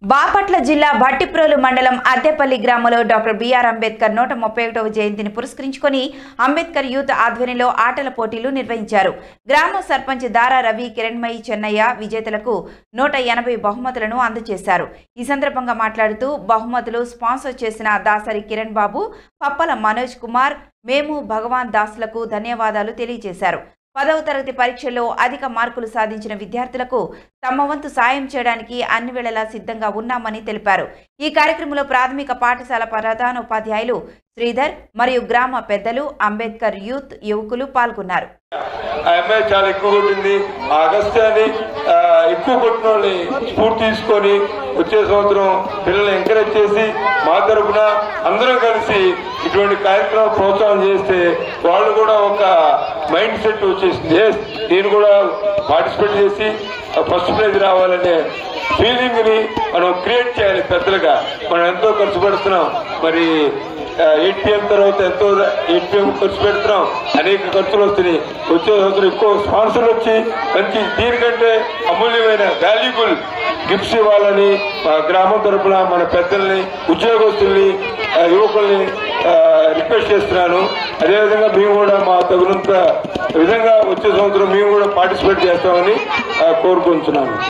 బాపట్ల జిల్లా భట్టిప్రోలు మండలం అద్దెపల్లి గ్రామంలో డాక్టర్ బిఆర్ అంబేద్కర్ నూట ముప్పై ఒకటవ జయంతిని పురస్కరించుకొని అంబేద్కర్ యూత్ ఆధ్వర్యంలో ఆటల పోటీలు నిర్వహించారు గ్రామ సర్పంచ్ దారా రవి కిరణ్మయి చెన్నయ్య విజేతలకు నూట ఎనభై బహుమతులను అందజేశారు ఈ సందర్భంగా మాట్లాడుతూ బహుమతులు స్పాన్సర్ చేసిన దాసరి కిరణ్ బాబు పప్పల మనోజ్ కుమార్ మేము భగవాన్ దాస్లకు ధన్యవాదాలు తెలియజేశారు పదవ తరగతి పరీక్షల్లో అధిక మార్కులు సాధించిన విద్యార్థులకు తమ వంతు సాయం చేయడానికి అన్ని వేళలా సిద్ధంగా ఉన్నామని తెలిపారు ఈ కార్యక్రమంలో ప్రాథమిక పాఠశాల ప్రధానోపాధ్యాయులు శ్రీధర్ మరియు గ్రామ పెద్దలు అంబేద్కర్ యూత్ యువకులు పాల్గొన్నారు ఆ అమ్మాయి చాలా ఎక్కువ కొట్టింది ఆ అగస్త్యాన్ని ఆ, ఎక్కువ కొట్టిన వాళ్ళని స్ఫూర్తి తీసుకొని వచ్చే సంవత్సరం పిల్లల్ని ఎంకరేజ్ చేసి మా తరపున అందరం కలిసి ఇటువంటి కార్యక్రమం ప్రోత్సాహం చేస్తే వాళ్ళు కూడా ఒక మైండ్ సెట్ వచ్చేసింది "Yes, నేను కూడా పార్టిసిపేట్ చేసి ఫస్ట్ ప్రైజ్ రావాలనే ఫీలింగ్ ని మనం క్రియేట్ చేయాలి పెద్దలుగా మనం ఎంతో ఖర్చు పెడుతున్నాం మరి ఎయిట్ పిఎం తర్వాత ఎంతో ఎయిట్ పిఎం ఖర్చు పెడుతున్నాం అనేక ఖర్చులు వస్తున్నాయి వచ్చే సంవత్సరం ఎక్కువ స్పాన్సర్లు వచ్చి మంచి దీనికంటే అమూల్యమైన వాల్యుబుల్ గిఫ్ట్స్ ఇవ్వాలని మా గ్రామం తరపున మన పెద్దల్ని ఉద్యోగస్తుల్ని ఆ, యువకుల్ని ఆ, రిక్వెస్ట్ చేస్తున్నాను అదేవిధంగా మేము కూడా మా తగినంత విధంగా వచ్చే సంవత్సరం మేము కూడా పార్టిసిపేట్ చేస్తామని ఆ, కోరుకుంటున్నాను